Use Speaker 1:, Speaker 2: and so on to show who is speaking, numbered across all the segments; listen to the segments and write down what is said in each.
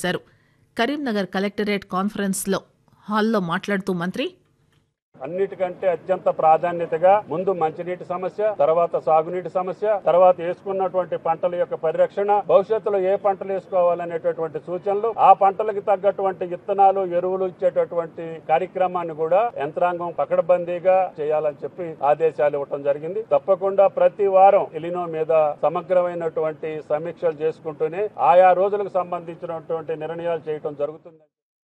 Speaker 1: చేశారు కరీంనగర్ కలెక్టరేట్ కాన్ఫరెన్స్లో హాల్లో మాట్లాడుతూ మంత్రి
Speaker 2: అన్నిటికంటే అత్యంత ప్రాధాన్యతగా ముందు మంచినీటి సమస్య తర్వాత సాగునీటి సమస్య తర్వాత వేసుకున్నటువంటి పంటల యొక్క పరిరక్షణ భవిష్యత్తులో ఏ పంటలు వేసుకోవాలనేటటువంటి సూచనలు ఆ పంటలకు తగ్గటువంటి విత్తనాలు ఎరువులు ఇచ్చేటటువంటి కార్యక్రమాన్ని కూడా యంత్రాంగం పకడ్బందీగా చేయాలని చెప్పి ఆదేశాలు ఇవ్వడం జరిగింది తప్పకుండా ప్రతి వారం ఎలినో మీద సమగ్రమైనటువంటి సమీక్షలు చేసుకుంటూనే ఆయా రోజులకు సంబంధించినటువంటి నిర్ణయాలు చేయడం జరుగుతుంది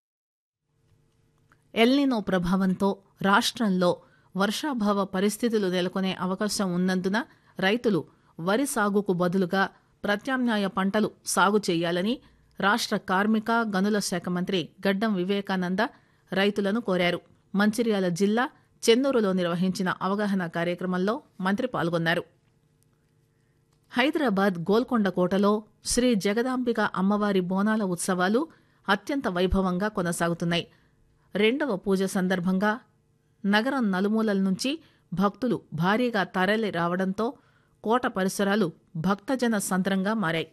Speaker 1: ఎల్నినో ప్రభావంతో రాష్ట్రంలో వర్షాభావ పరిస్థితులు నెలకొనే అవకాశం ఉన్నందున రైతులు వరి సాగుకు బదులుగా ప్రత్యామ్నాయ పంటలు సాగు చేయాలని రాష్ట్ర కార్మిక గనుల శాఖ మంత్రి గడ్డం వివేకానంద రైతులను కోరారు మంచిర్యాల జిల్లా చెన్నూరులో నిర్వహించిన అవగాహన కార్యక్రమంలో మంత్రి పాల్గొన్నారు హైదరాబాద్ గోల్కొండ కోటలో శ్రీ జగదాంబిక అమ్మవారి బోనాల ఉత్సవాలు అత్యంత వైభవంగా కొనసాగుతున్నాయి రెండవ పూజ సందర్భంగా నగరం నలుమూలల నుంచి భక్తులు భారీగా తరలి రావడంతో కోట పరిసరాలు భక్తజన సంద్రంగా మారాయి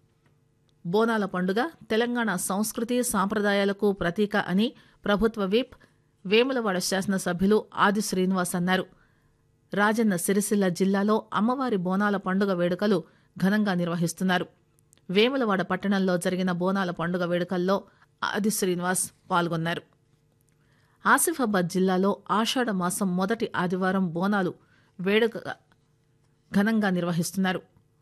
Speaker 1: బోనాల పండుగ తెలంగాణ సంస్కృతి సాంప్రదాయాలకు ప్రతీక అని ప్రభుత్వ విప్ వేములవాడ శాసనసభ్యులు ఆది శ్రీనివాస్ అన్నారు రాజన్న సిరిసిల్ల జిల్లాలో అమ్మవారి బోనాల పండుగ వేడుకలు ఘనంగా నిర్వహిస్తున్నారు వేములవాడ పట్టణంలో జరిగిన బోనాల పండుగ వేడుకల్లో ఆది శ్రీనివాస్ పాల్గొన్నారు ఆసిఫాబాద్ జిల్లాలో ఆషాఢ మాసం మొదటి ఆదివారం బోనాలు వేడుక ఘనంగా నిర్వహిస్తున్నారు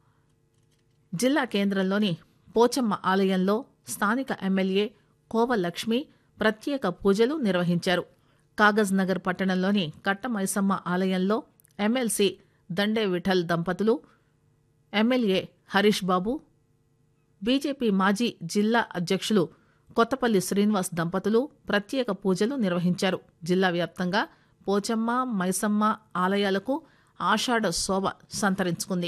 Speaker 1: జిల్లా కేంద్రంలోని పోచమ్మ ఆలయంలో స్థానిక ఎమ్మెల్యే కోవ లక్ష్మి ప్రత్యేక పూజలు నిర్వహించారు కాగజ్ నగర్ పట్టణంలోని కట్టమైసమ్మ ఆలయంలో ఎమ్మెల్సీ దండే విఠల్ దంపతులు ఎమ్మెల్యే హరీష్ బాబు బీజేపీ మాజీ జిల్లా అధ్యక్షులు కొత్తపల్లి శ్రీనివాస్ దంపతులు ప్రత్యేక పూజలు నిర్వహించారు జిల్లా వ్యాప్తంగా పోచమ్మ మైసమ్మ ఆలయాలకు ఆషాఢ శోభ సంతరించుకుంది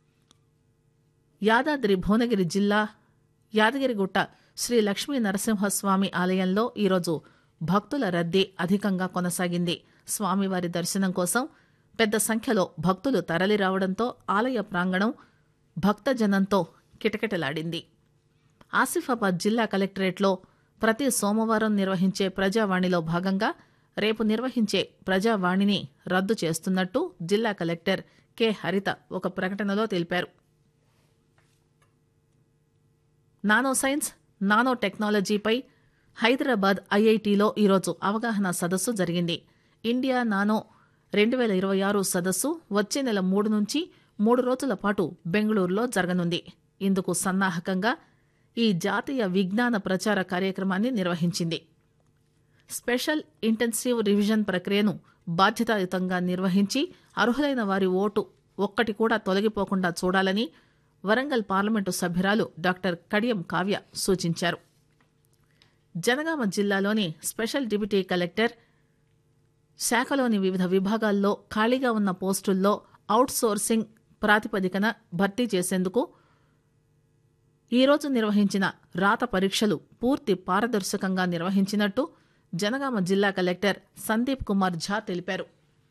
Speaker 1: యాదాద్రి భువనగిరి జిల్లా యాదగిరిగుట్ట శ్రీ లక్ష్మీ నరసింహస్వామి ఆలయంలో ఈరోజు భక్తుల రద్దీ అధికంగా కొనసాగింది స్వామివారి దర్శనం కోసం పెద్ద సంఖ్యలో భక్తులు తరలిరావడంతో ఆలయ ప్రాంగణం భక్తజనంతో కిటకిటలాడింది ఆసిఫాబాద్ జిల్లా కలెక్టరేట్లో ప్రతి సోమవారం నిర్వహించే ప్రజావాణిలో భాగంగా రేపు నిర్వహించే ప్రజావాణిని రద్దు చేస్తున్నట్టు జిల్లా కలెక్టర్ కె హరిత ఒక ప్రకటనలో తెలిపారు నానో సైన్స్ నానో టెక్నాలజీపై హైదరాబాద్ ఐఐటిలో ఈరోజు అవగాహన సదస్సు జరిగింది ఇండియా నానో రెండు వేల ఇరవై ఆరు సదస్సు వచ్చే నెల మూడు నుంచి మూడు రోజుల పాటు బెంగళూరులో జరగనుంది ఇందుకు సన్నాహకంగా ఈ జాతీయ విజ్ఞాన ప్రచార కార్యక్రమాన్ని నిర్వహించింది స్పెషల్ ఇంటెన్సివ్ రివిజన్ ప్రక్రియను బాధ్యతాయుతంగా నిర్వహించి అర్హులైన వారి ఓటు ఒక్కటి కూడా తొలగిపోకుండా చూడాలని వరంగల్ పార్లమెంటు సభ్యురాలు డాక్టర్ కడియం కావ్య సూచించారు జనగామ జిల్లాలోని స్పెషల్ డిప్యూటీ కలెక్టర్ శాఖలోని వివిధ విభాగాల్లో ఖాళీగా ఉన్న పోస్టుల్లో అవుట్ సోర్సింగ్ ప్రాతిపదికన భర్తీ చేసేందుకు ఈరోజు నిర్వహించిన రాత పరీక్షలు పూర్తి పారదర్శకంగా నిర్వహించినట్టు జనగామ జిల్లా కలెక్టర్ సందీప్ కుమార్ ఝా తెలిపారు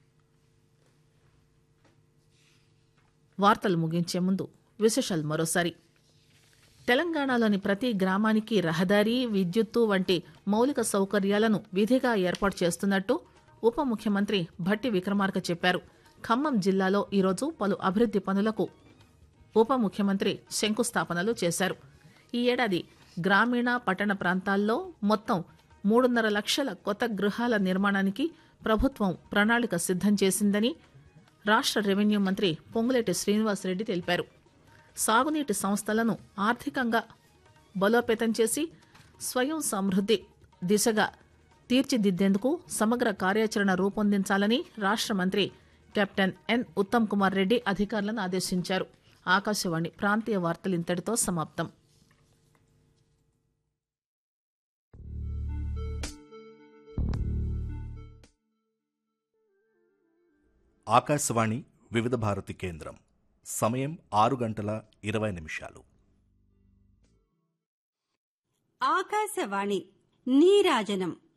Speaker 1: వార్తలు ముగించే ముందు విశేషాలు మరోసారి తెలంగాణలోని ప్రతి గ్రామానికి రహదారి విద్యుత్తు వంటి మౌలిక సౌకర్యాలను విధిగా ఏర్పాటు చేస్తున్నట్టు ఉప ముఖ్యమంత్రి భట్టి విక్రమార్క చెప్పారు ఖమ్మం జిల్లాలో ఈరోజు పలు అభివృద్ది పనులకు ఉప ముఖ్యమంత్రి శంకుస్థాపనలు చేశారు ఈ ఏడాది గ్రామీణ పట్టణ ప్రాంతాల్లో మొత్తం మూడున్నర లక్షల కొత్త గృహాల నిర్మాణానికి ప్రభుత్వం ప్రణాళిక సిద్ధం చేసిందని రాష్ట్ర రెవెన్యూ మంత్రి పొంగులేటి శ్రీనివాసరెడ్డి తెలిపారు సాగునీటి సంస్థలను ఆర్థికంగా బలోపేతం చేసి స్వయం సమృద్ధి దిశగా తీర్చిదిద్దేందుకు సమగ్ర కార్యాచరణ రూపొందించాలని రాష్ట్ర మంత్రి కెప్టెన్ ఎన్ ఉత్తమ్ కుమార్ రెడ్డి అధికారులను ఆదేశించారు ఆకాశవాణి ప్రాంతీయ వార్తలు ఇంతటితో సమాప్తం
Speaker 3: ఆకాశవాణి వివిధ భారతి కేంద్రం సమయం ఆరు గంటల ఇరవై నిమిషాలు
Speaker 4: ఆకాశవాణి నీరాజనం